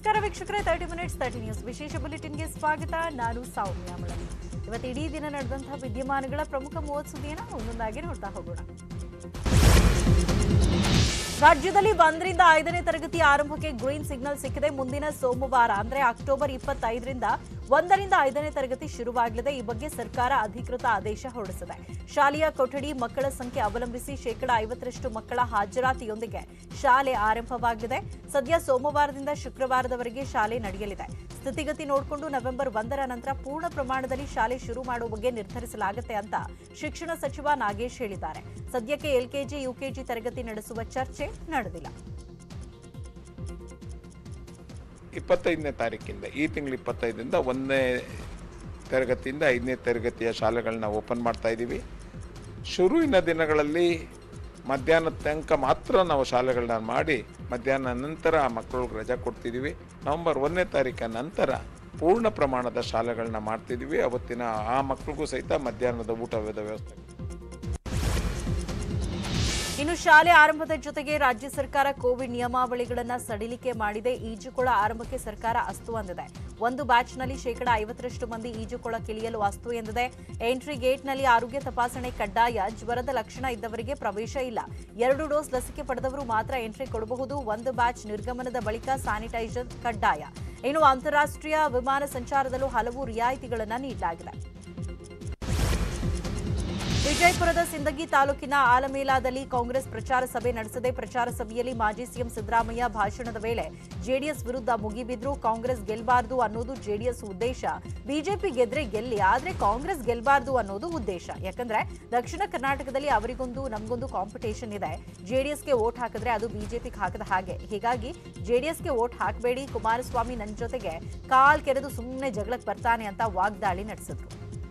ನಮಸ್ಕಾರ ವೀಕ್ಷಕರೇ thirty minutes thirty news ವಿಶೇಷ ಬುಲೆಟಿನ್ಗೆ ಸ್ವಾಗತ ನಾನು ಸೌಮ್ಯ ಮಳಲಿ ಇವತ್ತು ಇಡೀ ದಿನ ನಡೆದಂತಹ ವಿದ್ಯಮಾನಗಳ ಪ್ರಮುಖ ಮೂವತ್ತು ಸುದ್ದಿಯನ್ನು ಒಂದೊಂದಾಗಿ ನೋಡ್ತಾ ಹೋಗೋಣ ರಾಜ್ಯದಲ್ಲಿ ಒಂದರಿಂದ ಐದನೇ ತರಗತಿ ಆರಂಭಕ್ಕೆ ಗ್ರೀನ್ ಸಿಗ್ನಲ್ ಸಿಕ್ಕಿದೆ ಮುಂದಿನ ಸೋಮವಾರ ಅಂದ್ರೆ ಅಕ್ಟೋಬರ್ ಇಪ್ಪತ್ತೈದರಿಂದ ಒಂದರಿಂದ ಐದನೇ ತರಗತಿ ಶುರುವಾಗಲಿದೆ ಈ ಬಗ್ಗೆ ಸರ್ಕಾರ ಅಧಿಕೃತ ಆದೇಶ ಹೊರಡಿಸಿದೆ ಶಾಲೆಯ ಕೊಠಡಿ ಮಕ್ಕಳ ಸಂಖ್ಯೆ ಅವಲಂಬಿಸಿ ಶೇಕಡ ಐವತ್ತರಷ್ಟು ಮಕ್ಕಳ ಹಾಜರಾತಿಯೊಂದಿಗೆ ಶಾಲೆ ಆರಂಭವಾಗಲಿದೆ ಸದ್ಯ ಸೋಮವಾರದಿಂದ ಶುಕ್ರವಾರದವರೆಗೆ ಶಾಲೆ ನಡೆಯಲಿದೆ ಸ್ಥಿತಿಗತಿ ನೋಡಿಕೊಂಡು ನವೆಂಬರ್ ಒಂದರ ನಂತರ ಪೂರ್ಣ ಪ್ರಮಾಣದಲ್ಲಿ ಶಾಲೆ ಶುರು ಮಾಡುವ ಬಗ್ಗೆ ನಿರ್ಧರಿಸಲಾಗುತ್ತೆ ಅಂತ ಶಿಕ್ಷಣ ಸಚಿವ ನಾಗೇಶ್ ಹೇಳಿದ್ದಾರೆ ಸದ್ಯಕ್ಕೆ ಎಲ್ಕೆಜಿ ಯುಕೆಜಿ ತರಗತಿ ನಡೆಸುವ ಚರ್ಚೆ ನಡೆದಿಲ್ಲ ಇಪ್ಪತ್ತೈದನೇ ತಾರೀಕಿಂದ ಈ ತಿಂಗಳು ಇಪ್ಪತ್ತೈದರಿಂದ ಒಂದನೇ ತರಗತಿಯಿಂದ ಐದನೇ ತರಗತಿಯ ಶಾಲೆಗಳನ್ನ ಓಪನ್ ಮಾಡ್ತಾ ಇದ್ದೀವಿ ಶುರುವಿನ ದಿನಗಳಲ್ಲಿ ಮಧ್ಯಾಹ್ನದ ತನಕ ಮಾತ್ರ ನಾವು ಶಾಲೆಗಳನ್ನ ಮಾಡಿ ಮಧ್ಯಾಹ್ನ ನಂತರ ಆ ಮಕ್ಕಳಿಗೆ ರಜೆ ಕೊಡ್ತಿದ್ದೀವಿ ನವೆಂಬರ್ ಒಂದನೇ ತಾರೀಕಿನ ನಂತರ ಪೂರ್ಣ ಪ್ರಮಾಣದ ಶಾಲೆಗಳನ್ನ ಮಾಡ್ತಿದ್ದೀವಿ ಅವತ್ತಿನ ಆ ಮಕ್ಕಳಿಗೂ ಸಹಿತ ಮಧ್ಯಾಹ್ನದ ಊಟದ ವ್ಯವಸ್ಥೆ ಇನ್ನು ಶಾಲೆ ಆರಂಭದ ಜೊತೆಗೆ ರಾಜ್ಯ ಸರ್ಕಾರ ಕೋವಿಡ್ ನಿಯಮಾವಳಿಗಳನ್ನ ಸಡಿಲಿಕೆ ಮಾಡಿದೆ ಈಜುಕೊಳ ಆರಂಭಕ್ಕೆ ಸರ್ಕಾರ ಅಸ್ತು ಅಂದಿದೆ ಒಂದು ಬ್ಯಾಚ್ನಲ್ಲಿ ಶೇಕಡ ಐವತ್ತರಷ್ಟು ಮಂದಿ ಈಜುಕೊಳ ಕಿಳಿಯಲು ಅಸ್ತು ಎಂದಿದೆ ಎಂಟ್ರಿ ಗೇಟ್ನಲ್ಲಿ ಆರೋಗ್ಯ ತಪಾಸಣೆ ಕಡ್ಡಾಯ ಜ್ವರದ ಲಕ್ಷಣ ಇದ್ದವರಿಗೆ ಪ್ರವೇಶ ಇಲ್ಲ ಎರಡು ಡೋಸ್ ಲಸಿಕೆ ಪಡೆದವರು ಮಾತ್ರ ಎಂಟ್ರಿ ಕೊಡಬಹುದು ಒಂದು ಬ್ಯಾಚ್ ನಿರ್ಗಮನದ ಬಳಿಕ ಸ್ಯಾನಿಟೈಸರ್ ಕಡ್ಡಾಯ ಇನ್ನು ಅಂತಾರಾಷ್ಟ್ರೀಯ ವಿಮಾನ ಸಂಚಾರದಲ್ಲೂ ಹಲವು ರಿಯಾಯಿತಿಗಳನ್ನು ನೀಡಲಾಗಿದೆ ವಿಜಯಪುರದ ಸಿಂದಗಿ ತಾಲೂಕಿನ ಆಲಮೇಲಾದಲ್ಲಿ ಕಾಂಗ್ರೆಸ್ ಪ್ರಚಾರ ಸಭೆ ನಡೆಸಿದೆ ಪ್ರಚಾರ ಸಭೆಯಲ್ಲಿ ಮಾಜಿ ಸಿಎಂ ಸಿದ್ದರಾಮಯ್ಯ ಭಾಷಣದ ವೇಳೆ ಜೆಡಿಎಸ್ ವಿರುದ್ಧ ಮುಗಿಬಿದ್ರು ಕಾಂಗ್ರೆಸ್ ಗೆಲ್ಬಾರ್ದು ಅನ್ನೋದು ಜೆಡಿಎಸ್ ಉದ್ದೇಶ ಬಿಜೆಪಿ ಗೆದ್ರೆ ಗೆಲ್ಲಿ ಆದ್ರೆ ಕಾಂಗ್ರೆಸ್ ಗೆಲ್ಬಾರ್ದು ಅನ್ನೋದು ಉದ್ದೇಶ ಯಾಕಂದ್ರೆ ದಕ್ಷಿಣ ಕರ್ನಾಟಕದಲ್ಲಿ ಅವರಿಗೊಂದು ನಮಗೊಂದು ಕಾಂಪಿಟೇಷನ್ ಇದೆ ಜೆಡಿಎಸ್ಗೆ ವೋಟ್ ಹಾಕಿದ್ರೆ ಅದು ಬಿಜೆಪಿಗೆ ಹಾಕದ ಹಾಗೆ ಹೀಗಾಗಿ ಜೆಡಿಎಸ್ಗೆ ವೋಟ್ ಹಾಕಬೇಡಿ ಕುಮಾರಸ್ವಾಮಿ ನನ್ನ ಜೊತೆಗೆ ಕಾಲ್ ಕೆರೆದು ಸುಮ್ಮನೆ ಜಗಳಕ್ಕೆ ಬರ್ತಾನೆ ಅಂತ ವಾಗ್ದಾಳಿ ನಡೆಸಿದ್ರು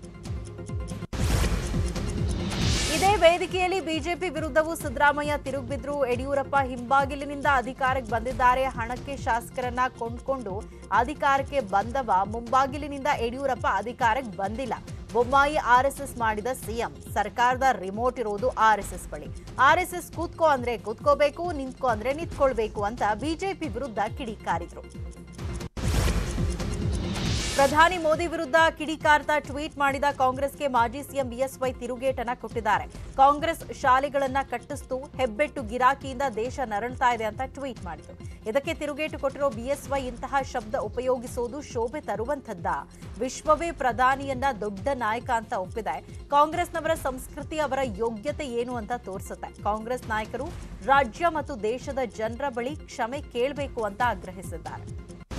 ಇದೇ ವೇದಿಕೆಯಲ್ಲಿ ಬಿಜೆಪಿ ವಿರುದ್ಧವೂ ಸಿದ್ದರಾಮಯ್ಯ ತಿರುಗಿಬಿದ್ರು ಯಡಿಯೂರಪ್ಪ ಹಿಂಬಾಗಿಲಿನಿಂದ ಅಧಿಕಾರಕ್ಕೆ ಬಂದಿದ್ದಾರೆ ಹಣಕ್ಕೆ ಶಾಸಕರನ್ನ ಕೊಂಡ್ಕೊಂಡು ಅಧಿಕಾರಕ್ಕೆ ಬಂದವ ಮುಂಬಾಗಿಲಿನಿಂದ ಯಡಿಯೂರಪ್ಪ ಅಧಿಕಾರಕ್ಕೆ ಬಂದಿಲ್ಲ ಬೊಮ್ಮಾಯಿ ಆರ್ಎಸ್ಎಸ್ ಮಾಡಿದ ಸಿಎಂ ಸರ್ಕಾರದ ರಿಮೋಟ್ ಇರೋದು ಆರ್ಎಸ್ಎಸ್ ಬಳಿ ಆರ್ಎಸ್ಎಸ್ ಕೂತ್ಕೋ ಅಂದ್ರೆ ಕೂತ್ಕೋಬೇಕು ನಿಂತ್ಕೋ ಅಂದ್ರೆ ನಿಂತ್ಕೊಳ್ಬೇಕು ಅಂತ ಬಿಜೆಪಿ ವಿರುದ್ಧ ಕಿಡಿಕಾರಿದ್ರು ಪ್ರಧಾನಿ ಮೋದಿ ವಿರುದ್ಧ ಕಿಡಿಕಾರ್ತಾ ಟ್ವೀಟ್ ಮಾಡಿದ ಕಾಂಗ್ರೆಸ್ಗೆ ಮಾಜಿ ಸಿಎಂ ಬಿಎಸ್ವೈ ತಿರುಗೇಟನ ಕೊಟ್ಟಿದ್ದಾರೆ ಕಾಂಗ್ರೆಸ್ ಶಾಲೆಗಳನ್ನ ಕಟ್ಟಿಸ್ತು ಹೆಬ್ಬೆಟ್ಟು ಗಿರಾಕಿಯಿಂದ ದೇಶ ನರಳ್ತಾ ಇದೆ ಅಂತ ಟ್ವೀಟ್ ಮಾಡಿದ್ರು ಇದಕ್ಕೆ ತಿರುಗೇಟು ಕೊಟ್ಟಿರೋ ಬಿಎಸ್ವೈ ಇಂತಹ ಶಬ್ದ ಉಪಯೋಗಿಸೋದು ಶೋಭೆ ತರುವಂಥದ್ದ ವಿಶ್ವವೇ ಪ್ರಧಾನಿಯನ್ನ ದೊಡ್ಡ ನಾಯಕ ಅಂತ ಒಪ್ಪಿದೆ ಕಾಂಗ್ರೆಸ್ನವರ ಸಂಸ್ಕೃತಿ ಅವರ ಯೋಗ್ಯತೆ ಏನು ಅಂತ ತೋರಿಸುತ್ತೆ ಕಾಂಗ್ರೆಸ್ ನಾಯಕರು ರಾಜ್ಯ ಮತ್ತು ದೇಶದ ಜನರ ಬಳಿ ಕ್ಷಮೆ ಕೇಳಬೇಕು ಅಂತ ಆಗ್ರಹಿಸಿದ್ದಾರೆ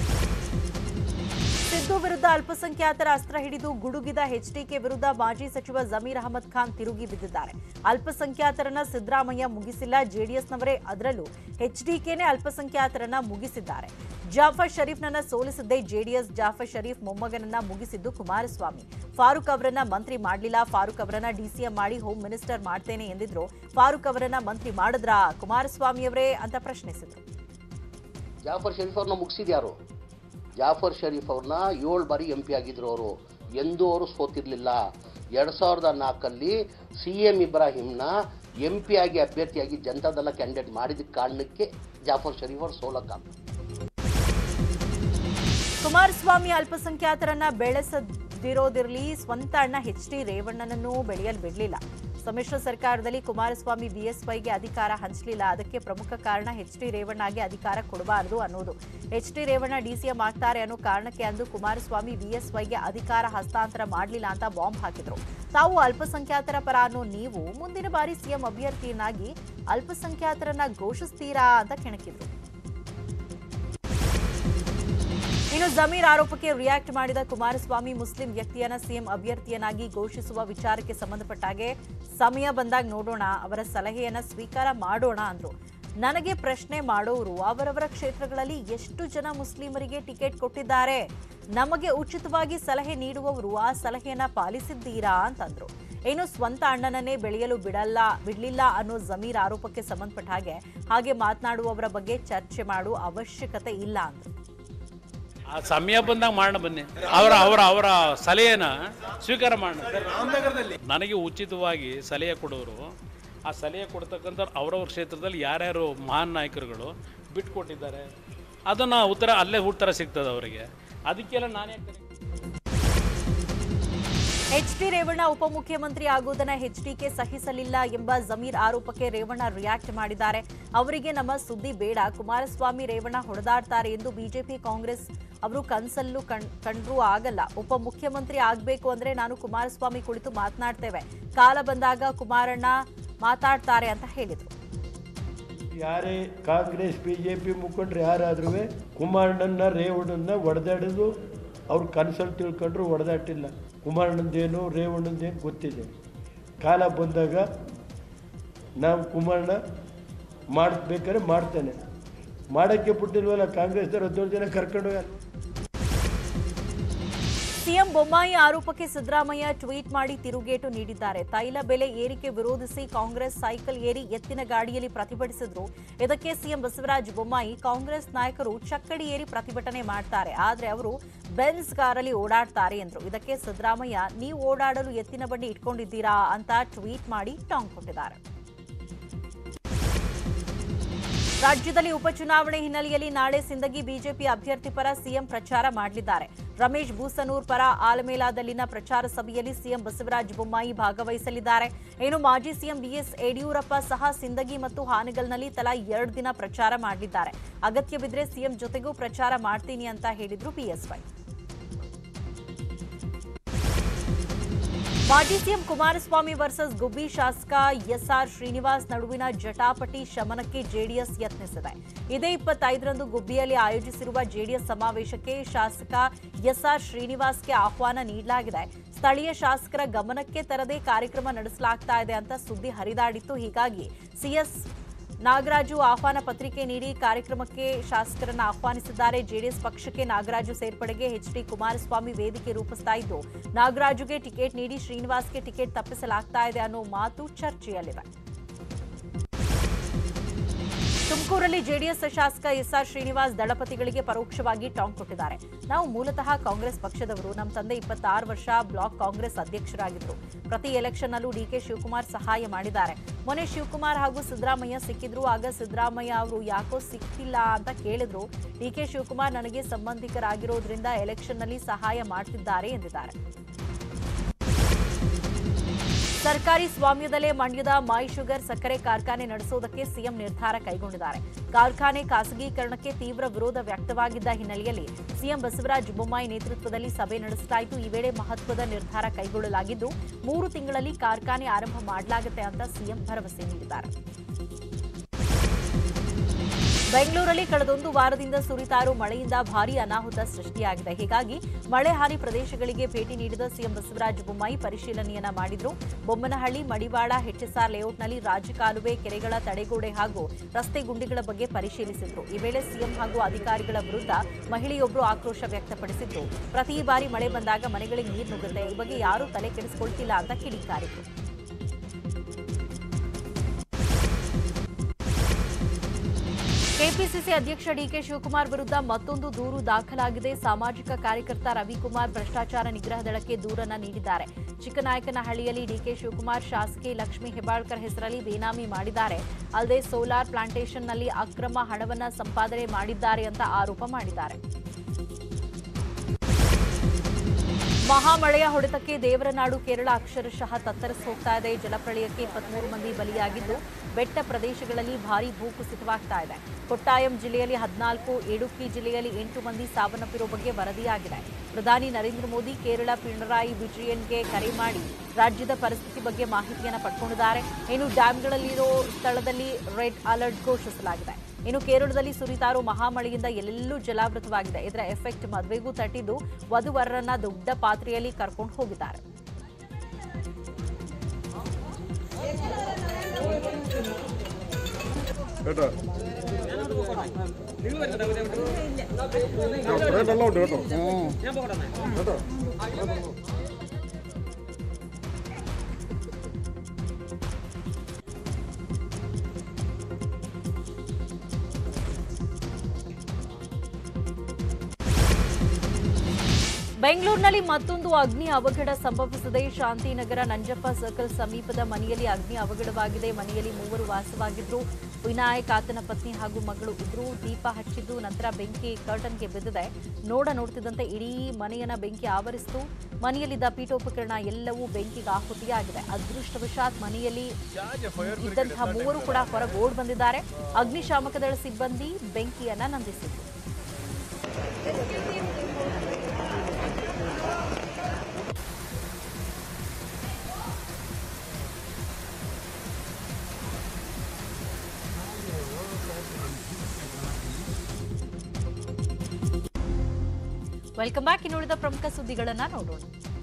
ಸಿದ್ದು ವಿರುದ್ಧ ಅಲ್ಪಸಂಖ್ಯಾತರ ಅಸ್ತ್ರ ಹಿಡಿದು ಗುಡುಗಿದ ಎಚ್ಡಿಕೆ ವಿರುದ್ಧ ಮಾಜಿ ಸಚಿವ ಜಮೀರ್ ಅಹಮದ್ ಖಾನ್ ತಿರುಗಿ ಬಿದ್ದಿದ್ದಾರೆ ಅಲ್ಪಸಂಖ್ಯಾತರನ್ನ ಸಿದ್ದರಾಮಯ್ಯ ಮುಗಿಸಿಲ್ಲ ಜೆಡಿಎಸ್ನವರೇ ಅದರಲ್ಲೂ ಎಚ್ಡಿಕೆನೇ ಅಲ್ಪಸಂಖ್ಯಾತರನ್ನ ಮುಗಿಸಿದ್ದಾರೆ ಜಾಫರ್ ಶರೀಫ್ನನ್ನ ಸೋಲಿಸಿದ್ದೇ ಜೆಡಿಎಸ್ ಜಾಫರ್ ಶರೀಫ್ ಮೊಮ್ಮಗನನ್ನ ಮುಗಿಸಿದ್ದು ಕುಮಾರಸ್ವಾಮಿ ಫಾರೂಕ್ ಅವರನ್ನ ಮಂತ್ರಿ ಮಾಡಲಿಲ್ಲ ಫಾರೂಕ್ ಅವರನ್ನ ಡಿಸಿಎಂ ಮಾಡಿ ಹೋಮ್ ಮಿನಿಸ್ಟರ್ ಮಾಡ್ತೇನೆ ಎಂದಿದ್ರು ಫಾರೂಕ್ ಅವರನ್ನ ಮಂತ್ರಿ ಮಾಡಿದ್ರಾ ಕುಮಾರಸ್ವಾಮಿಯವರೇ ಅಂತ ಪ್ರಶ್ನಿಸಿದ್ರು ಜಾಫರ್ ಶರೀಫ್ ಅವ್ರನ್ನ ಮುಗಿಸಿದ್ಯಾರು ಜಾಫರ್ ಶರೀಫ್ ಅವ್ರನ್ನ ಏಳು ಬಾರಿ ಎಂ ಪಿ ಆಗಿದ್ರು ಅವರು ಎಂದೂ ಅವರು ಸೋತಿರ್ಲಿಲ್ಲ ಎರಡ್ ಸಾವಿರದ ನಾಲ್ಕಲ್ಲಿ ಸಿ ಎಂ ಇಬ್ರಾಹಿಂನ ಎಂ ಪಿ ಆಗಿ ಅಭ್ಯರ್ಥಿಯಾಗಿ ಜನತಾದಳ ಕ್ಯಾಂಡಿಡೇಟ್ ಮಾಡಿದ ಕಾರಣಕ್ಕೆ ಜಾಫರ್ ಶರೀಫ್ ಅವರು ಸೋಲಕ್ಕ ಕುಮಾರಸ್ವಾಮಿ ಅಲ್ಪಸಂಖ್ಯಾತರನ್ನ ಬೆಳೆಸದಿರೋದಿರಲಿ ಸ್ವಂತ ಅಣ್ಣ ಎಚ್ ಡಿ ರೇವಣ್ಣನನ್ನು ಬೆಳೆಯಲು ಬಿಡಲಿಲ್ಲ ಸಮ್ಮಿಶ್ರ ಸರ್ಕಾರದಲ್ಲಿ ಕುಮಾರಸ್ವಾಮಿ ಬಿಎಸ್ವೈಗೆ ಅಧಿಕಾರ ಹಂಚಲಿಲ್ಲ ಅದಕ್ಕೆ ಪ್ರಮುಖ ಕಾರಣ ಎಚ್ ಡಿ ರೇವಣ್ಣಗೆ ಅಧಿಕಾರ ಕೊಡಬಾರದು ಅನ್ನೋದು ಎಚ್ ಡಿ ರೇವಣ್ಣ ಡಿಸಿಎಂ ಆಗ್ತಾರೆ ಅನ್ನೋ ಕಾರಣಕ್ಕೆ ಅಂದು ಕುಮಾರಸ್ವಾಮಿ ಬಿಎಸ್ವೈಗೆ ಅಧಿಕಾರ ಹಸ್ತಾಂತರ ಮಾಡಲಿಲ್ಲ ಅಂತ ಬಾಂಬ್ ಹಾಕಿದ್ರು ತಾವು ಅಲ್ಪಸಂಖ್ಯಾತರ ಪರ ಅನ್ನೋ ನೀವು ಮುಂದಿನ ಬಾರಿ ಸಿಎಂ ಅಭ್ಯರ್ಥಿಯನ್ನಾಗಿ ಅಲ್ಪಸಂಖ್ಯಾತರನ್ನ ಘೋಷಿಸ್ತೀರಾ ಅಂತ ಕೆಣಕಿದ್ರು ಇನ್ನು ಜಮೀರ್ ಆರೋಪಕ್ಕೆ ರಿಯಾಕ್ಟ್ ಮಾಡಿದ ಕುಮಾರಸ್ವಾಮಿ ಮುಸ್ಲಿಂ ವ್ಯಕ್ತಿಯನ್ನ ಸಿಎಂ ಅಭ್ಯರ್ಥಿಯನ್ನಾಗಿ ಘೋಷಿಸುವ ವಿಚಾರಕ್ಕೆ ಸಂಬಂಧಪಟ್ಟಾಗೆ ಸಮಯ ಬಂದಾಗ ನೋಡೋಣ ಅವರ ಸಲಹೆಯನ್ನ ಸ್ವೀಕಾರ ಮಾಡೋಣ ಅಂದ್ರು ನನಗೆ ಪ್ರಶ್ನೆ ಮಾಡೋರು ಅವರವರ ಕ್ಷೇತ್ರಗಳಲ್ಲಿ ಎಷ್ಟು ಜನ ಮುಸ್ಲಿಮರಿಗೆ ಟಿಕೆಟ್ ಕೊಟ್ಟಿದ್ದಾರೆ ನಮಗೆ ಉಚಿತವಾಗಿ ಸಲಹೆ ನೀಡುವವರು ಆ ಸಲಹೆಯನ್ನ ಪಾಲಿಸಿದ್ದೀರಾ ಅಂತಂದ್ರು ಇನ್ನು ಸ್ವಂತ ಅಣ್ಣನನ್ನೇ ಬೆಳೆಯಲು ಬಿಡಲ್ಲ ಬಿಡ್ಲಿಲ್ಲ ಅನ್ನೋ ಜಮೀರ್ ಆರೋಪಕ್ಕೆ ಸಂಬಂಧಪಟ್ಟ ಹಾಗೆ ಹಾಗೆ ಮಾತನಾಡುವವರ ಬಗ್ಗೆ ಚರ್ಚೆ ಮಾಡುವ ಅವಶ್ಯಕತೆ ಇಲ್ಲ ಅಂದ್ರು ಆ ಸಮಯ ಬಂದಾಗ ಮಾಡೋಣ ಬನ್ನಿ ಅವರ ಅವರ ಅವರ ಸಲಹೆನ ಸ್ವೀಕಾರ ಮಾಡೋಣ ನನಗೆ ಉಚಿತವಾಗಿ ಸಲಹೆ ಕೊಡೋರು ಆ ಸಲಹೆ ಕೊಡ್ತಕ್ಕಂಥ ಅವರವ್ರ ಕ್ಷೇತ್ರದಲ್ಲಿ ಯಾರ್ಯಾರು ಮಹಾನ್ ನಾಯಕರುಗಳು ಬಿಟ್ಕೊಟ್ಟಿದ್ದಾರೆ ಅದನ್ನು ಉತ್ತರ ಅಲ್ಲೇ ಉತ್ತರ ಸಿಗ್ತದೆ ಅವರಿಗೆ ಅದಕ್ಕೆಲ್ಲ ನಾನೇ ಎಚ್ ಡಿ ರೇವಣ್ಣ ಉಪಮುಖ್ಯಮಂತ್ರಿ ಆಗುವುದನ್ನ ಎಚ್ಡಿಕೆ ಸಹಿಸಲಿಲ್ಲ ಎಂಬ ಜಮೀರ್ ಆರೋಪಕ್ಕೆ ರೇವಣ್ಣ ರಿಯಾಕ್ಟ್ ಮಾಡಿದ್ದಾರೆ ಅವರಿಗೆ ನಮ್ಮ ಸುದ್ದಿ ಬೇಡ ಕುಮಾರಸ್ವಾಮಿ ರೇವಣ್ಣ ಹೊಡೆದಾಡ್ತಾರೆ ಎಂದು ಬಿಜೆಪಿ ಕಾಂಗ್ರೆಸ್ ಅವರು ಕನ್ಸಲ್ಲೂ ಕಣ್ ಕಂಡ್ರೂ ಆಗಲ್ಲ ಉಪಮುಖ್ಯಮಂತ್ರಿ ಆಗಬೇಕು ಅಂದ್ರೆ ನಾನು ಕುಮಾರಸ್ವಾಮಿ ಕುಳಿತು ಮಾತನಾಡ್ತೇವೆ ಕಾಲ ಬಂದಾಗ ಕುಮಾರಣ್ಣ ಮಾತಾಡ್ತಾರೆ ಅಂತ ಹೇಳಿದರು ಯಾರೇ ಕಾಂಗ್ರೆಸ್ ಬಿ ಜೆ ಪಿ ಮುಖಂಡರು ಯಾರಾದ್ರೂ ಕುಮಾರಣ್ಣನ ರೇವಣ್ಣನ ಹೊಡೆದಾಡೋದು ಅವ್ರು ಕನ್ಸಲ್ ತಿಳ್ಕೊಂಡ್ರು ಹೊಡೆದಾಟಿಲ್ಲ ಕುಮಾರಣ್ಣಂದೇನು ರೇವಣ್ಣಂದೇನು ಗೊತ್ತಿದೆ ಕಾಲ ಬಂದಾಗ ನಾವು ಕುಮಾರಣ್ಣ ಮಾಡಬೇಕಾದ್ರೆ ಮಾಡ್ತಾನೆ ಮಾಡೋಕ್ಕೆ ಬಿಟ್ಟಿಲ್ವಲ್ಲ ಕಾಂಗ್ರೆಸ್ದವ್ರು ಹದಿನೇಳು ಜನ ಕರ್ಕೊಂಡು ಹೋಗ್ಯಾರ ಸಿಎಂ ಬೊಮ್ಮಾಯಿ ಆರೋಪಕ್ಕೆ ಸಿದ್ದರಾಮಯ್ಯ ಟ್ವೀಟ್ ಮಾಡಿ ತಿರುಗೇಟು ನೀಡಿದ್ದಾರೆ ತೈಲ ಬೆಲೆ ಏರಿಕೆ ವಿರೋಧಿಸಿ ಕಾಂಗ್ರೆಸ್ ಸೈಕಲ್ ಏರಿ ಎತ್ತಿನ ಗಾಡಿಯಲ್ಲಿ ಪ್ರತಿಭಟಿಸಿದ್ರು ಇದಕ್ಕೆ ಸಿಎಂ ಬಸವರಾಜ ಬೊಮ್ಮಾಯಿ ಕಾಂಗ್ರೆಸ್ ನಾಯಕರು ಚಕ್ಕಡಿ ಏರಿ ಪ್ರತಿಭಟನೆ ಮಾಡ್ತಾರೆ ಆದ್ರೆ ಅವರು ಬೆನ್ಸ್ ಕಾರಲ್ಲಿ ಓಡಾಡ್ತಾರೆ ಎಂದ್ರು ಇದಕ್ಕೆ ಸಿದ್ದರಾಮಯ್ಯ ನೀವು ಓಡಾಡಲು ಎತ್ತಿನ ಬಂಡಿ ಇಟ್ಕೊಂಡಿದ್ದೀರಾ ಅಂತ ಟ್ವೀಟ್ ಮಾಡಿ ಟಾಂಗ್ ಕೊಟ್ಟಿದ್ದಾರೆ ರಾಜ್ಯದಲ್ಲಿ ಉಪಚುನಾವಣೆ ಹಿನ್ನೆಲೆಯಲ್ಲಿ ನಾಳೆ ಸಿಂದಗಿ ಬಿಜೆಪಿ ಅಭ್ಯರ್ಥಿ ಪರ ಸಿಎಂ ಪ್ರಚಾರ ಮಾಡಲಿದ್ದಾರೆ ರಮೇಶ್ ಬೂಸನೂರ್ ಪರ ಆಲಮೇಲಾದಲ್ಲಿನ ಪ್ರಚಾರ ಸಭೆಯಲ್ಲಿ ಸಿಎಂ ಬಸವರಾಜ ಬೊಮ್ಮಾಯಿ ಭಾಗವಹಿಸಲಿದ್ದಾರೆ ಇನ್ನು ಮಾಜಿ ಸಿಎಂ ಬಿಎಸ್ ಯಡಿಯೂರಪ್ಪ ಸಹ ಸಿಂದಗಿ ಮತ್ತು ಹಾನಗಲ್ನಲ್ಲಿ ತಲಾ ಎರಡು ದಿನ ಪ್ರಚಾರ ಮಾಡಲಿದ್ದಾರೆ ಅಗತ್ಯವಿದ್ರೆ ಸಿಎಂ ಜೊತೆಗೂ ಪ್ರಚಾರ ಮಾಡ್ತೀನಿ ಅಂತ ಹೇಳಿದ್ರು ಬಿಎಸ್ವೈ ಮಾಜಿ ಸಿಎಂ ಕುಮಾರಸ್ವಾಮಿ ವರ್ಸಸ್ ಗುಬ್ಬಿ ಶಾಸಕ ಎಸ್ಆರ್ ಶ್ರೀನಿವಾಸ್ ನಡುವಿನ ಜಟಾಪಟಿ ಶಮನಕ್ಕೆ ಜೆಡಿಎಸ್ ಯತ್ನಿಸಿದೆ ಇದೇ ಇಪ್ಪತ್ತೈದರಂದು ಗುಬ್ಬಿಯಲ್ಲಿ ಆಯೋಜಿಸಿರುವ ಜೆಡಿಎಸ್ ಸಮಾವೇಶಕ್ಕೆ ಶಾಸಕ ಎಸ್ಆರ್ ಶ್ರೀನಿವಾಸ್ಗೆ ಆಹ್ವಾನ ನೀಡಲಾಗಿದೆ ಸ್ಥಳೀಯ ಶಾಸಕರ ಗಮನಕ್ಕೆ ತರದೇ ಕಾರ್ಯಕ್ರಮ ನಡೆಸಲಾಗ್ತಾ ಇದೆ ಅಂತ ಸುದ್ದಿ ಹರಿದಾಡಿತ್ತು ಹೀಗಾಗಿ ಸಿಎಸ್ ನಾಗರಾಜು ಆಹ್ವಾನ ಪತ್ರಿಕೆ ನೀಡಿ ಕಾರ್ಯಕ್ರಮಕ್ಕೆ ಶಾಸಕರನ್ನ ಆಹ್ವಾನಿಸಿದ್ದಾರೆ ಜೆಡಿಎಸ್ ಪಕ್ಷಕ್ಕೆ ನಾಗರಾಜು ಸೇರ್ಪಡೆಗೆ ಎಚ್ಡಿ ಕುಮಾರಸ್ವಾಮಿ ವೇದಿಕೆ ರೂಪಿಸ್ತಾ ಇದ್ದು ನಾಗರಾಜುಗೆ ಟಿಕೆಟ್ ನೀಡಿ ಶ್ರೀನಿವಾಸ್ಗೆ ಟಿಕೆಟ್ ತಪ್ಪಿಸಲಾಗ್ತಾ ಇದೆ ಅನ್ನೋ ಮಾತು ಚರ್ಚೆಯಲ್ಲಿದೆ ತುಮಕೂರಲ್ಲಿ ಜೆಡಿಎಸ್ ಶಾಸಕ ಎಸ್ಆರ್ ಶ್ರೀನಿವಾಸ್ ದಳಪತಿಗಳಿಗೆ ಪರೋಕ್ಷವಾಗಿ ಟಾಂಗ್ ಕೊಟ್ಟಿದ್ದಾರೆ ನಾವು ಮೂಲತಃ ಕಾಂಗ್ರೆಸ್ ಪಕ್ಷದವರು ನಮ್ಮ ತಂದೆ ಇಪ್ಪತ್ತಾರು ವರ್ಷ ಬ್ಲಾಕ್ ಕಾಂಗ್ರೆಸ್ ಅಧ್ಯಕ್ಷರಾಗಿದ್ದರು ಪ್ರತಿ ಎಲೆಕ್ಷನ್ನಲ್ಲೂ ಡಿಕೆ ಶಿವಕುಮಾರ್ ಸಹಾಯ ಮಾಡಿದ್ದಾರೆ ಮೊನ್ನೆ ಶಿವಕುಮಾರ್ ಹಾಗೂ ಸಿದ್ದರಾಮಯ್ಯ ಸಿಕ್ಕಿದ್ರು ಆಗ ಸಿದ್ದರಾಮಯ್ಯ ಅವರು ಯಾಕೋ ಸಿಕ್ತಿಲ್ಲ ಅಂತ ಕೇಳಿದ್ರು ಡಿಕೆ ಶಿವಕುಮಾರ್ ನನಗೆ ಸಂಬಂಧಿಕರಾಗಿರೋದ್ರಿಂದ ಎಲೆಕ್ಷನ್ನಲ್ಲಿ ಸಹಾಯ ಮಾಡ್ತಿದ್ದಾರೆ ಎಂದಿದ್ದಾರೆ ಸರ್ಕಾರಿ ಸ್ವಾಮ್ಯದಲ್ಲೇ ಮಂಡ್ಯದ ಮೈ ಶುಗರ್ ಸಕ್ಕರೆ ಕಾರ್ಖಾನೆ ನಡೆಸುವುದಕ್ಕೆ ಸಿಎಂ ನಿರ್ಧಾರ ಕೈಗೊಂಡಿದ್ದಾರೆ ಕಾರ್ಖಾನೆ ಖಾಸಗೀಕರಣಕ್ಕೆ ತೀವ್ರ ವಿರೋಧ ವ್ಯಕ್ತವಾಗಿದ್ದ ಹಿನ್ನೆಲೆಯಲ್ಲಿ ಸಿಎಂ ಬಸವರಾಜ ಬೊಮ್ಮಾಯಿ ನೇತೃತ್ವದಲ್ಲಿ ಸಭೆ ನಡೆಸಲಾಯಿತು ಈ ವೇಳೆ ಮಹತ್ವದ ನಿರ್ಧಾರ ಕೈಗೊಳ್ಳಲಾಗಿದ್ದು ಮೂರು ತಿಂಗಳಲ್ಲಿ ಕಾರ್ಖಾನೆ ಆರಂಭ ಮಾಡಲಾಗುತ್ತೆ ಅಂತ ಸಿಎಂ ಭರವಸೆ ನೀಡಿದ್ದಾರೆ ಬೆಂಗಳೂರಲ್ಲಿ ಕಳೆದೊಂದು ವಾರದಿಂದ ಸುರಿತಾರು ಮಳೆಯಿಂದ ಭಾರೀ ಅನಾಹುತ ಸೃಷ್ಟಿಯಾಗಿದೆ ಹೀಗಾಗಿ ಮಳೆ ಹಾನಿ ಪ್ರದೇಶಗಳಿಗೆ ಭೇಟಿ ನೀಡಿದ ಸಿಎಂ ಬಸವರಾಜ ಬೊಮ್ಮಾಯಿ ಪರಿಶೀಲನೆಯನ್ನ ಮಾಡಿದ್ರು ಬೊಮ್ಮನಹಳ್ಳಿ ಮಡಿವಾಳ ಹೆಚ್ಎಸ್ಆರ್ ಲೇಔಟ್ನಲ್ಲಿ ರಾಜಕಾಲುವೆ ಕೆರೆಗಳ ತಡೆಗೋಡೆ ಹಾಗೂ ರಸ್ತೆ ಗುಂಡಿಗಳ ಬಗ್ಗೆ ಪರಿಶೀಲಿಸಿದ್ರು ಈ ವೇಳೆ ಸಿಎಂ ಹಾಗೂ ಅಧಿಕಾರಿಗಳ ವಿರುದ್ಧ ಮಹಿಳೆಯೊಬ್ಬರು ಆಕ್ರೋಶ ವ್ಯಕ್ತಪಡಿಸಿದ್ದು ಪ್ರತಿ ಬಾರಿ ಮಳೆ ಬಂದಾಗ ಮನೆಗಳಿಗೆ ನೀರು ನುಗ್ಗುತ್ತೆ ಈ ಬಗ್ಗೆ ಯಾರೂ ತಲೆ ಕೆಡಿಸಿಕೊಳ್ತಿಲ್ಲ ಅಂತ ಕಿಡಿಕಾರಿದ್ರು ಕೆಪಿಸಿಸಿ ಅಧ್ಯಕ್ಷ ಡಿಕೆ ಶಿವಕುಮಾರ್ ವಿರುದ್ಧ ಮತ್ತೊಂದು ದೂರು ದಾಖಲಾಗಿದೆ ಸಾಮಾಜಿಕ ಕಾರ್ಯಕರ್ತ ರವಿಕುಮಾರ್ ಭ್ರಷ್ಟಾಚಾರ ನಿಗ್ರಹ ದಳಕ್ಕೆ ದೂರನ್ನ ನೀಡಿದ್ದಾರೆ ಚಿಕ್ಕನಾಯಕನಹಳ್ಳಿಯಲ್ಲಿ ಡಿಕೆ ಶಿವಕುಮಾರ್ ಶಾಸಕಿ ಲಕ್ಷ್ಮೀ ಹೆಬ್ಬಾಳ್ಕರ್ ಹೆಸರಲ್ಲಿ ಬೇನಾಮಿ ಮಾಡಿದ್ದಾರೆ ಅಲ್ಲದೆ ಸೋಲಾರ್ ಪ್ಲಾಂಟೇಷನ್ನಲ್ಲಿ ಅಕ್ರಮ ಹಣವನ್ನ ಸಂಪಾದನೆ ಮಾಡಿದ್ದಾರೆ ಅಂತ ಆರೋಪ ಮಾಡಿದ್ದಾರೆ ಮಹಾಮಳೆಯ ಹೊಡೆತಕ್ಕೆ ದೇವರನಾಡು ಕೇರಳ ಅಕ್ಷರಶಃ ತತ್ತರಿಸಿ ಹೋಗ್ತಾ ಇದೆ ಜಲಪ್ರಳಯಕ್ಕೆ ಇಪ್ಪತ್ಮೂರು ಮಂದಿ ಬಲಿಯಾಗಿದ್ದು ಬೆಟ್ಟ ಪ್ರದೇಶಗಳಲ್ಲಿ ಭಾರೀ ಭೂಕುಸಿತವಾಗ್ತಾ ಇದೆ ಕೊಟ್ಟಾಯಂ ಜಿಲ್ಲೆಯಲ್ಲಿ ಹದಿನಾಲ್ಕು ಇಡುಕ್ಕಿ ಜಿಲ್ಲೆಯಲ್ಲಿ ಎಂಟು ಮಂದಿ ಸಾವನ್ನಪ್ಪಿರುವ ಬಗ್ಗೆ ವರದಿಯಾಗಿದೆ ಪ್ರಧಾನಿ ನರೇಂದ್ರ ಮೋದಿ ಕೇರಳ ಪಿಣರಾಯಿ ವಿಜಯನ್ಗೆ ಕರೆ ಮಾಡಿ ರಾಜ್ಯದ ಪರಿಸ್ಥಿತಿ ಬಗ್ಗೆ ಮಾಹಿತಿಯನ್ನು ಪಡ್ಕೊಂಡಿದ್ದಾರೆ ಇನ್ನು ಡ್ಯಾಂಗಳಲ್ಲಿರೋ ಸ್ಥಳದಲ್ಲಿ ರೆಡ್ ಅಲರ್ಟ್ ಘೋಷಿಸಲಾಗಿದೆ ಇನ್ನು ಕೇರಳದಲ್ಲಿ ಸುರಿತಾರೋ ಮಹಾಮಳೆಯಿಂದ ಎಲ್ಲೆಲ್ಲೂ ಜಲಾವೃತವಾಗಿದೆ ಇದರ ಎಫೆಕ್ಟ್ ಮದುವೆಗೂ ತಟ್ಟಿದ್ದು ವಧುವರರನ್ನ ದೊಡ್ಡ ಪಾತ್ರೆಯಲ್ಲಿ ಕರ್ಕೊಂಡು ಹೋಗಿದ್ದಾರೆ കേട്ടോ ബ്രെഡ് എല്ലാം ഉണ്ട് കേട്ടോ കേട്ടോ ಬೆಂಗಳೂರಿನಲ್ಲಿ ಮತ್ತೊಂದು ಅಗ್ನಿ ಅವಘಡ ಸಂಭವಿಸಿದೆ ಶಾಂತಿನಗರ ನಂಜಪ್ಪ ಸರ್ಕಲ್ ಸಮೀಪದ ಮನೆಯಲ್ಲಿ ಅಗ್ನಿ ಅವಘಡವಾಗಿದೆ ಮನೆಯಲ್ಲಿ ಮೂವರು ವಾಸವಾಗಿದ್ರು ವಿನಾಯಕ್ ಆತನ ಪತ್ನಿ ಹಾಗೂ ಮಗಳು ಇದ್ರು ದೀಪ ಹಚ್ಚಿದ್ದು ನಂತರ ಬೆಂಕಿ ಕರ್ಟನ್ಗೆ ಬಿದ್ದಿದೆ ನೋಡ ನೋಡ್ತಿದ್ದಂತೆ ಇಡೀ ಮನೆಯನ್ನ ಬೆಂಕಿ ಆವರಿಸಿತು ಮನೆಯಲ್ಲಿದ್ದ ಪೀಠೋಪಕರಣ ಎಲ್ಲವೂ ಬೆಂಕಿಗೆ ಆಹುತಿಯಾಗಿದೆ ಅದೃಷ್ಟವಶಾತ್ ಮನೆಯಲ್ಲಿ ಇದ್ದಂತಹ ಮೂವರು ಕೂಡ ಹೊರಗೆ ಓಡ್ ಬಂದಿದ್ದಾರೆ ಅಗ್ನಿಶಾಮಕ ದಳ ಸಿಬ್ಬಂದಿ ಬೆಂಕಿಯನ್ನ ನಂದಿಸಿದ್ರು ವೆಲ್ಕಮ್ ಬ್ಯಾಕ್ ಇನ್ನುಳಿದ ಪ್ರಮುಖ ಸುದ್ದಿಗಳನ್ನ ನೋಡೋಣ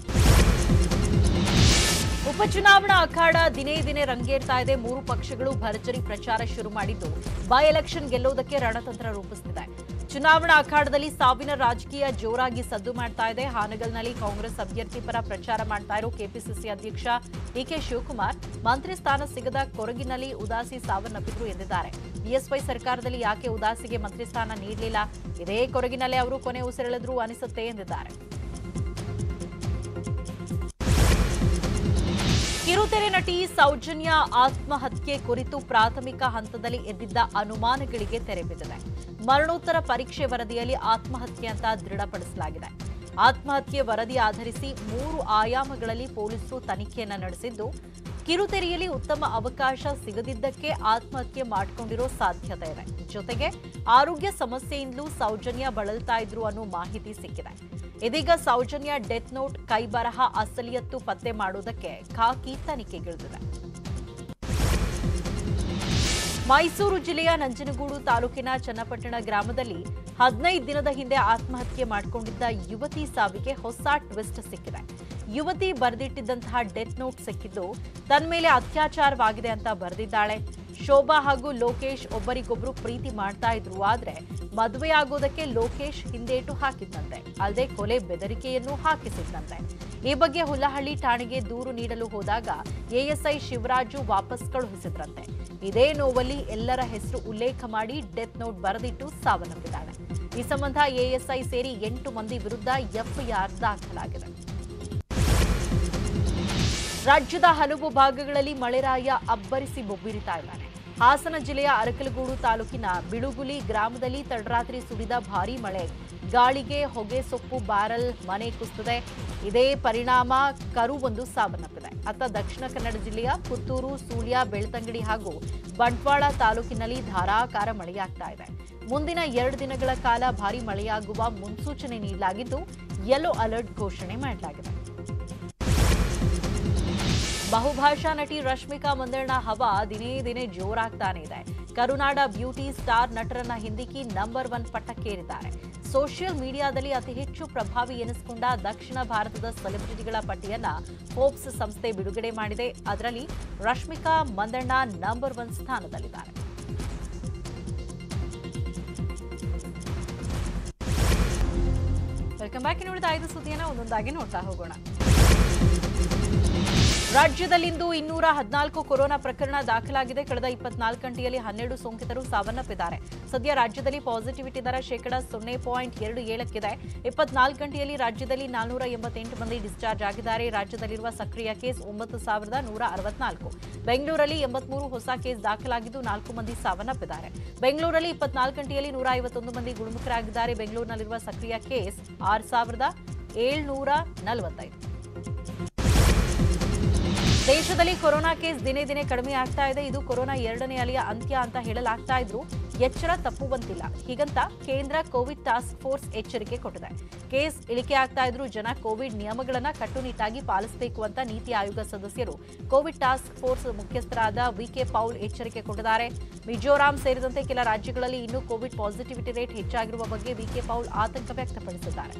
ಉಪಚುನಾವಣಾ ಅಖಾಡ ದಿನೇ ದಿನೇ ರಂಗೇರ್ತಾ ಇದೆ ಮೂರು ಪಕ್ಷಗಳು ಭರ್ಜರಿ ಪ್ರಚಾರ ಶುರು ಮಾಡಿದ್ದು ಬೈ ಎಲೆಕ್ಷನ್ ಗೆಲ್ಲುವುದಕ್ಕೆ ರಣತಂತ್ರ ರೂಪಿಸುತ್ತಿದೆ ಚುನಾವಣಾ ಅಖಾಡದಲ್ಲಿ ಸಾವಿನ ರಾಜಕೀಯ ಜೋರಾಗಿ ಸದ್ದು ಮಾಡ್ತಾ ಇದೆ ಹಾನಗಲ್ನಲ್ಲಿ ಕಾಂಗ್ರೆಸ್ ಅಭ್ಯರ್ಥಿ ಪರ ಪ್ರಚಾರ ಮಾಡ್ತಾ ಇರೋ ಕೆಪಿಸಿಸಿ ಅಧ್ಯಕ್ಷ ಡಿಕೆ ಶಿವಕುಮಾರ್ ಮಂತ್ರಿ ಸ್ಥಾನ ಸಿಗದ ಕೊರಗಿನಲ್ಲಿ ಉದಾಸಿ ಸಾವನ್ನಪ್ಪಿದ್ರು ಎಂದಿದ್ದಾರೆ ಬಿಎಸ್ವೈ ಸರ್ಕಾರದಲ್ಲಿ ಯಾಕೆ ಉದಾಸಿಗೆ ಮಂತ್ರಿ ಸ್ಥಾನ ನೀಡಲಿಲ್ಲ ಇದೇ ಕೊರಗಿನಲ್ಲೇ ಅವರು ಕೊನೆ ಉಸಿರೆಳೆದ್ರು ಅನಿಸುತ್ತೆ ಎಂದಿದ್ದಾರೆ ಕಿರುತೆರೆ ನಟಿ ಸೌಜನ್ಯ ಆತ್ಮಹತ್ಯೆ ಕುರಿತು ಪ್ರಾಥಮಿಕ ಹಂತದಲ್ಲಿ ಎದ್ದಿದ್ದ ಅನುಮಾನಗಳಿಗೆ ತೆರೆ ಬಿದ್ದಿದೆ ಮರಣೋತ್ತರ ಪರೀಕ್ಷೆ ವರದಿಯಲ್ಲಿ ಆತ್ಮಹತ್ಯೆ ಅಂತ ದೃಢಪಡಿಸಲಾಗಿದೆ ಆತ್ಮಹತ್ಯೆ ವರದಿ ಆಧರಿಸಿ ಮೂರು ಆಯಾಮಗಳಲ್ಲಿ ಪೊಲೀಸರು ತನಿಖೆಯನ್ನ ನಡೆಸಿದ್ದು ಕಿರುತೆರೆಯಲ್ಲಿ ಉತ್ತಮ ಅವಕಾಶ ಸಿಗದಿದ್ದಕ್ಕೆ ಆತ್ಮಹತ್ಯೆ ಮಾಡಿಕೊಂಡಿರೋ ಸಾಧ್ಯತೆ ಇದೆ ಜೊತೆಗೆ ಆರೋಗ್ಯ ಸಮಸ್ಯೆಯಿಂದಲೂ ಸೌಜನ್ಯ ಬಳಲ್ತಾ ಇದ್ರು ಅನ್ನೋ ಮಾಹಿತಿ ಸಿಕ್ಕಿದೆ ಇದೀಗ ಸೌಜನ್ಯ ಡೆತ್ ನೋಟ್ ಕೈಬರಹ ಅಸಲಿಯತ್ತು ಪತ್ತೆ ಮಾಡುವುದಕ್ಕೆ ಖಾಕಿ ತನಿಖೆಗಿಳಿದಿದೆ ಮೈಸೂರು ಜಿಲ್ಲೆಯ ನಂಜನಗೂಡು ತಾಲೂಕಿನ ಚನ್ನಪಟ್ಟಣ ಗ್ರಾಮದಲ್ಲಿ ಹದಿನೈದು ದಿನದ ಹಿಂದೆ ಆತ್ಮಹತ್ಯೆ ಮಾಡಿಕೊಂಡಿದ್ದ ಯುವತಿ ಸಾವಿಗೆ ಹೊಸ ಟ್ವಿಸ್ಟ್ ಸಿಕ್ಕಿದೆ ಯುವತಿ ಬರೆದಿಟ್ಟಿದ್ದಂತಹ ಡೆತ್ ನೋಟ್ ಸಿಕ್ಕಿದ್ದು ತನ್ನ ಮೇಲೆ ಅತ್ಯಾಚಾರವಾಗಿದೆ ಅಂತ ಬರೆದಿದ್ದಾಳೆ ಶೋಭಾ ಹಾಗೂ ಲೋಕೇಶ್ ಒಬ್ಬರಿಗೊಬ್ರು ಪ್ರೀತಿ ಮಾಡ್ತಾ ಇದ್ರು ಆದ್ರೆ ಮದುವೆಯಾಗೋದಕ್ಕೆ ಲೋಕೇಶ್ ಹಿಂದೇಟು ಹಾಕಿದ್ದಂತೆ ಅಲ್ಲದೆ ಕೊಲೆ ಬೆದರಿಕೆಯನ್ನು ಹಾಕಿಸಿದ್ದಂತೆ ಈ ಬಗ್ಗೆ ಹುಲ್ಲಹಳ್ಳಿ ಠಾಣೆಗೆ ದೂರು ನೀಡಲು ಹೋದಾಗ ಎಎಸ್ಐ ಶಿವರಾಜು ವಾಪಸ್ ಕಳುಹಿಸಿದ್ರಂತೆ ಇದೇ ನೋವಲ್ಲಿ ಎಲ್ಲರ ಹೆಸರು ಉಲ್ಲೇಖ ಮಾಡಿ ಡೆತ್ ನೋಟ್ ಬರೆದಿಟ್ಟು ಸಾವನ್ನಪ್ಪಿದ್ದಾಳೆ ಈ ಸಂಬಂಧ ಎಎಸ್ಐ ಸೇರಿ ಎಂಟು ಮಂದಿ ವಿರುದ್ಧ ಎಫ್ಐಆರ್ ದಾಖಲಾಗಿದೆ ರಾಜ್ಯದ ಹಲವು ಭಾಗಗಳಲ್ಲಿ ಮಳೆರಾಯ ಅಬ್ಬರಿಸಿ ಬೊಬ್ಬಿರಿತಾ ಇದ್ದಾನೆ ಹಾಸನ ಜಿಲ್ಲೆಯ ಅರಕಲಗೂಡು ತಾಲೂಕಿನ ಬಿಳುಗುಲಿ ಗ್ರಾಮದಲ್ಲಿ ತಡರಾತ್ರಿ ಸುರಿದ ಭಾರೀ ಮಳೆ ಗಾಳಿಗೆ ಹೊಗೆ ಸೊಪ್ಪು ಬ್ಯಾರಲ್ ಮನೆ ಕುಸಿದಿದೆ ಇದೇ ಪರಿಣಾಮ ಕರುವೊಂದು ಸಾವನ್ನಪ್ಪಿದೆ ಅತ್ತ ದಕ್ಷಿಣ ಕನ್ನಡ ಜಿಲ್ಲೆಯ ಪುತ್ತೂರು ಸೂಳ್ಯ ಬೆಳ್ತಂಗಡಿ ಹಾಗೂ ಬಂಟ್ವಾಳ ತಾಲೂಕಿನಲ್ಲಿ ಧಾರಾಕಾರ ಮಳೆಯಾಗ್ತಾ ಇದೆ ಮುಂದಿನ ಎರಡು ದಿನಗಳ ಕಾಲ ಭಾರೀ ಮಳೆಯಾಗುವ ಮುನ್ಸೂಚನೆ ನೀಡಲಾಗಿದ್ದು ಯೆಲ್ಲೋ ಅಲರ್ಟ್ ಘೋಷಣೆ ಮಾಡಲಾಗಿದೆ ಬಹುಭಾಷಾ ನಟಿ ರಶ್ಮಿಕಾ ಮಂದಣ್ಣ ಹವಾ ದಿನೇ ದಿನೇ ಜೋರಾಗ್ತಾನೆ ಇದೆ ಕರುನಾಡ ಬ್ಯೂಟಿ ಸ್ಟಾರ್ ನಟರನ್ನ ಹಿಂದಿಕ್ಕಿ ನಂಬರ್ ಒನ್ ಪಟ್ಟಕ್ಕೇರಿದ್ದಾರೆ ಸೋಷಿಯಲ್ ಮೀಡಿಯಾದಲ್ಲಿ ಅತಿ ಹೆಚ್ಚು ಪ್ರಭಾವಿ ಎನಿಸಿಕೊಂಡ ದಕ್ಷಿಣ ಭಾರತದ ಸೆಲೆಬ್ರಿಟಿಗಳ ಪಟ್ಟಿಯನ್ನ ಫೋರ್ಬ್ಸ್ ಸಂಸ್ಥೆ ಬಿಡುಗಡೆ ಮಾಡಿದೆ ಅದರಲ್ಲಿ ರಶ್ಮಿಕಾ ಮಂದಣ್ಣ ನಂಬರ್ ಒನ್ ಸ್ಥಾನದಲ್ಲಿದ್ದಾರೆ ವೆಲ್ಕಮ್ ಬ್ಯಾಕ್ ಇನ್ನುಳಿದ ಐದು ಸುದ್ದಿಯನ್ನ ಒಂದೊಂದಾಗಿ ನೋಡ್ತಾ ಹೋಗೋಣ ರಾಜ್ಯದಲ್ಲಿಂದು ಇನ್ನೂರ ಹದಿನಾಲ್ಕು ಕೊರೋನಾ ಪ್ರಕರಣ ದಾಖಲಾಗಿದೆ ಕಳೆದ ಇಪ್ಪತ್ನಾಲ್ಕು ಗಂಟೆಯಲ್ಲಿ ಹನ್ನೆರಡು ಸೋಂಕಿತರು ಸಾವನ್ನಪ್ಪಿದ್ದಾರೆ ಸದ್ಯ ರಾಜ್ಯದಲ್ಲಿ ಪಾಸಿಟಿವಿಟಿ ದರ ಶೇಕಡ ಸೊನ್ನೆ ಪಾಯಿಂಟ್ ಎರಡು ಏಳಕ್ಕಿದೆ ಇಪ್ಪತ್ನಾಲ್ಕು ಗಂಟೆಯಲ್ಲಿ ರಾಜ್ಯದಲ್ಲಿ ನಾಲ್ನೂರ ಎಂಬತ್ತೆಂಟು ಮಂದಿ ಡಿಸ್ಚಾರ್ಜ್ ಆಗಿದ್ದಾರೆ ರಾಜ್ಯದಲ್ಲಿರುವ ಸಕ್ರಿಯ ಕೇಸ್ ಒಂಬತ್ತು ಸಾವಿರದ ನೂರ ಅರವತ್ನಾಲ್ಕು ಬೆಂಗಳೂರಲ್ಲಿ ಎಂಬತ್ಮೂರು ಹೊಸ ಕೇಸ್ ದಾಖಲಾಗಿದ್ದು ನಾಲ್ಕು ಮಂದಿ ಸಾವನ್ನಪ್ಪಿದ್ದಾರೆ ಬೆಂಗಳೂರಲ್ಲಿ ಇಪ್ಪತ್ನಾಲ್ಕು ಗಂಟೆಯಲ್ಲಿ ನೂರ ಐವತ್ತೊಂದು ಮಂದಿ ಗುಣಮುಖರಾಗಿದ್ದಾರೆ ಬೆಂಗಳೂರಿನಲ್ಲಿರುವ ಸಕ್ರಿಯ ಕೇಸ್ ಆರು ಸಾವಿರದ ಏಳ್ನೂರ ನಲವತ್ತೈದು ದೇಶದಲ್ಲಿ ಕೊರೋನಾ ಕೇಸ್ ದಿನೇ ದಿನೇ ಕಡಿಮೆ ಆಗ್ತಾ ಇದೆ ಇದು ಕೊರೋನಾ ಎರಡನೇ ಅಲೆಯ ಅಂತ್ಯ ಅಂತ ಹೇಳಲಾಗ್ತಾ ಇದ್ರು ಎಚ್ಚರ ತಪ್ಪುವಂತಿಲ್ಲ ಹೀಗಂತ ಕೇಂದ್ರ ಕೋವಿಡ್ ಟಾಸ್ಕ್ ಫೋರ್ಸ್ ಎಚ್ಚರಿಕೆ ಕೊಟ್ಟಿದೆ ಕೇಸ್ ಇಳಿಕೆ ಆಗ್ತಾ ಇದ್ರು ಜನ ಕೋವಿಡ್ ನಿಯಮಗಳನ್ನ ಕಟ್ಟುನಿಟ್ಟಾಗಿ ಪಾಲಿಸಬೇಕು ಅಂತ ನೀತಿ ಆಯೋಗ ಸದಸ್ಯರು ಕೋವಿಡ್ ಟಾಸ್ಕ್ ಫೋರ್ಸ್ ಮುಖ್ಯಸ್ಥರಾದ ವಿಕೆ ಪೌಲ್ ಎಚ್ಚರಿಕೆ ಕೊಟ್ಟಿದ್ದಾರೆ ಮಿಜೋರಾಂ ಸೇರಿದಂತೆ ಕೆಲ ರಾಜ್ಯಗಳಲ್ಲಿ ಇನ್ನೂ ಕೋವಿಡ್ ಪಾಸಿಟಿವಿಟಿ ರೇಟ್ ಹೆಚ್ಚಾಗಿರುವ ಬಗ್ಗೆ ವಿಕೆ ಪೌಲ್ ಆತಂಕ ವ್ಯಕ್ತಪಡಿಸಿದ್ದಾರೆ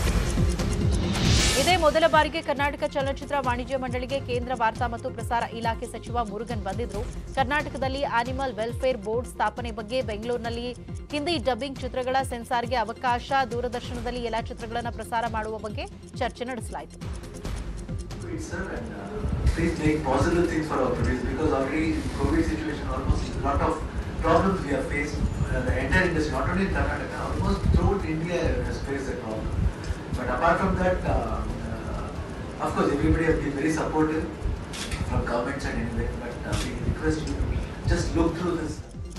ಇದೇ ಮೊದಲ ಬಾರಿಗೆ ಕರ್ನಾಟಕ ಚಲನಚಿತ್ರ ವಾಣಿಜ್ಯ ಮಂಡಳಿಗೆ ಕೇಂದ್ರ ವಾರ್ತಾ ಮತ್ತು ಪ್ರಸಾರ ಇಲಾಖೆ ಸಚಿವ ಮುರುಗನ್ ಬಂದಿದ್ರು ಕರ್ನಾಟಕದಲ್ಲಿ ಆನಿಮಲ್ ವೆಲ್ಫೇರ್ ಬೋರ್ಡ್ ಸ್ಥಾಪನೆ ಬಗ್ಗೆ ಬೆಂಗಳೂರಿನಲ್ಲಿ ಹಿಂದಿ ಡಬ್ಬಿಂಗ್ ಚಿತ್ರಗಳ ಸೆನ್ಸಾರ್ಗೆ ಅವಕಾಶ ದೂರದರ್ಶನದಲ್ಲಿ ಎಲ್ಲ ಚಿತ್ರಗಳನ್ನು ಪ್ರಸಾರ ಮಾಡುವ ಬಗ್ಗೆ ಚರ್ಚೆ ನಡೆಸಲಾಯಿತು Please, sir, and uh, please make positive things for our producers because already in COVID situation, almost a lot of problems we have faced. Uh, the entire industry, not only in Karnataka, almost throughout India has faced that problem. But apart from that, uh, uh, of course, everybody has been very supportive from government side anyway. But uh, we request you to just look through this.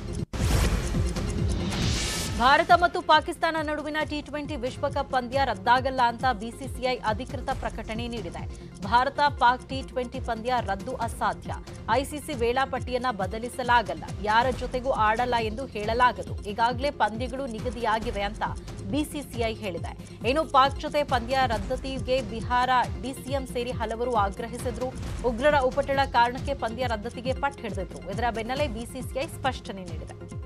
Bharat ಮತ್ತು ಪಾಕಿಸ್ತಾನ ನಡುವಿನ T twenty ವಿಶ್ವಕಪ್ ಪಂದ್ಯ ರದ್ದಾಗಲ್ಲ ಅಂತ BCCI ಅಧಿಕೃತ ಪ್ರಕಟಣೆ ನೀಡಿದೆ Bharat Pak T twenty ಪಂದ್ಯ ರದ್ದು ಅಸಾಧ್ಯ ಐಸಿಸಿ ವೇಳಾಪಟ್ಟಿಯನ್ನ ಬದಲಿಸಲಾಗಲ್ಲ ಯಾರ ಜೊತೆಗೂ ಆಡಲ್ಲ ಎಂದು ಹೇಳಲಾಗದು ಈಗಾಗಲೇ ಪಂದ್ಯಗಳು ನಿಗದಿಯಾಗಿವೆ ಅಂತ ಬಿಸಿಸಿಐ ಹೇಳಿದೆ ಇನ್ನು ಪಾಕ್ ಜೊತೆ ಪಂದ್ಯ ರದ್ದತಿಗೆ ಬಿಹಾರ ಡಿಸಿಎಂ ಸೇರಿ ಹಲವರು ಆಗ್ರಹಿಸಿದ್ರು ಉಗ್ರರ ಉಪಟಳ ಕಾರಣಕ್ಕೆ ಪಂದ್ಯ ರದ್ದತಿಗೆ ಪಟ್ಟು ಹಿಡಿದಿದ್ರು ಇದರ ಬೆನ್ನಲ್ಲೇ ಬಿಸಿಸಿಐ ಸ್ಪಷ್ಟನೆ ನೀಡಿದೆ